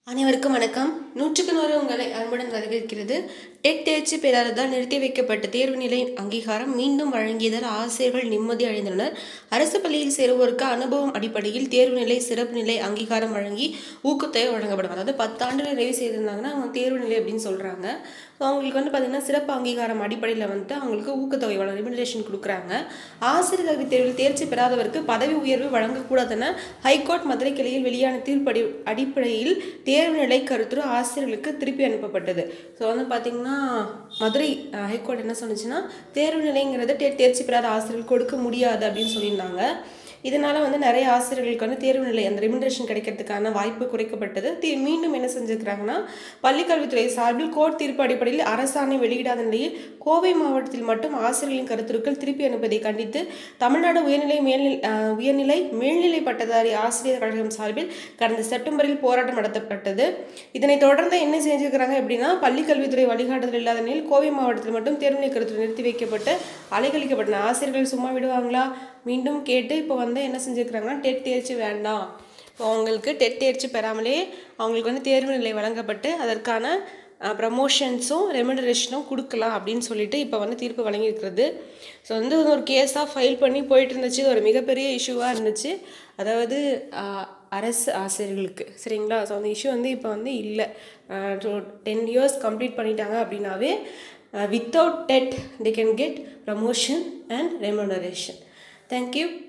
அனைவருக்கும் வணக்கம் நூற்றுக்கு நூறு உங்களை அன்புடன் வரவேற்கிறது டெட் தேர்ச்சி பெறாததால் நிறுத்தி வைக்கப்பட்ட தேர்வு நிலை அங்கீகாரம் மீண்டும் வழங்கியதால் ஆசிரியர்கள் நிம்மதி அடைந்துள்ளனர் அரசு பள்ளியில் சேருவோருக்கு அனுபவம் அடிப்படையில் தேர்வு நிலை சிறப்பு நிலை அங்கீகாரம் வழங்கி ஊக்கத்தொகை வழங்கப்படும் அதாவது பத்தாண்டுகள் நிறைவு செய்திருந்தாங்கன்னா அவங்க தேர்வு நிலை அப்படின்னு சொல்கிறாங்க ஸோ அவங்களுக்கு வந்து பார்த்திங்கன்னா சிறப்பு அங்கீகாரம் அடிப்படையில் வந்துட்டு அவங்களுக்கு ஊக்கத்தொகை வழங்க ரெமினரேஷன் கொடுக்குறாங்க ஆசிரியர் தகுதி தேர்வில் தேர்ச்சி பெறாதவருக்கு பதவி உயர்வு வழங்கக்கூடாதென ஹைகோர்ட் மதுரை கிளையில் வெளியான தீர்ப்படி அடிப்படையில் தேர்வு நிலை கருத்துரு ஆசிரியர்களுக்கு திருப்பி அனுப்பப்பட்டது ஸோ வந்து பார்த்திங்கன்னா மதுரை அஹ், ஹைகோர்ட் என்ன சொன்னுச்சுன்னா தேர்வு நிலைங்கிறத தே தேர்ச்சி பெறாத ஆசிரியர்கள் கொடுக்க முடியாது அப்படின்னு சொல்லியிருந்தாங்க இதனால் வந்து நிறைய ஆசிரியர்களுக்கு வந்து தேர்வு நிலை அந்த ரெமினரேஷன் கிடைக்கிறதுக்கான வாய்ப்பு குறைக்கப்பட்டது தீ மீண்டும் என்ன செஞ்சுருக்கிறாங்கன்னா பள்ளிக்கல்வித்துறை சார்பில் கோர்ட் தீர்ப்பு அடிப்படையில் அரசாணை வெளியிடாத நிலையில் கோவை மாவட்டத்தில் மட்டும் ஆசிரியர்களின் கருத்துருக்கள் திருப்பி அனுப்பதை கண்டித்து தமிழ்நாடு உயர்நிலை மேல்நிலை அஹ், உயர்நிலை மேல்நிலை பட்டதாரி ஆசிரியர் கழகம் சார்பில் கடந்த செப்டம்பரில் போராட்டம் நடத்தப்பட்டது இதனைத் தொடர்ந்து என்ன செஞ்சுருக்கிறாங்க அப்படின்னா பள்ளிக்கல்வித்துறை வழிகாட்டுதல் இல்லாத நிலையில் கோவை மாவட்டத்தில் மட்டும் தேர்வுநிலை கருத்து நிறுத்தி வைக்கப்பட்டு அலைக்கழிக்கப்பட்டன ஆசிரியர்கள் சும்மா விடுவாங்களா மீண்டும் கேட்டு இப்போ வந்து என்ன செஞ்சுருக்கிறாங்கன்னா டெட் தேர்ச்சி வேண்டாம் இப்போ அவங்களுக்கு டெட் தேர்ச்சி பெறாமலே அவங்களுக்கு வந்து தேர்வு நிலை வழங்கப்பட்டு அதற்கான ப்ரமோஷன்ஸும் ரெமினரேஷனும் கொடுக்கலாம் அப்படின்னு சொல்லிட்டு இப்போ வந்து தீர்ப்பு வழங்கியிருக்கிறது ஸோ வந்து இது ஒரு கேஸாக ஃபைல் பண்ணி போயிட்டு இருந்துச்சு இது ஒரு மிகப்பெரிய இஷ்யூவாக இருந்துச்சு அதாவது ஆஹ், அரசு ஆசிரியர்களுக்கு சரிங்களா ஸோ அந்த இஷ்யூ வந்து இப்போ வந்து இல்லை டென் இயர்ஸ் கம்ப்ளீட் பண்ணிட்டாங்க அப்படின்னாவே without TET they can get promotion and remuneration thank you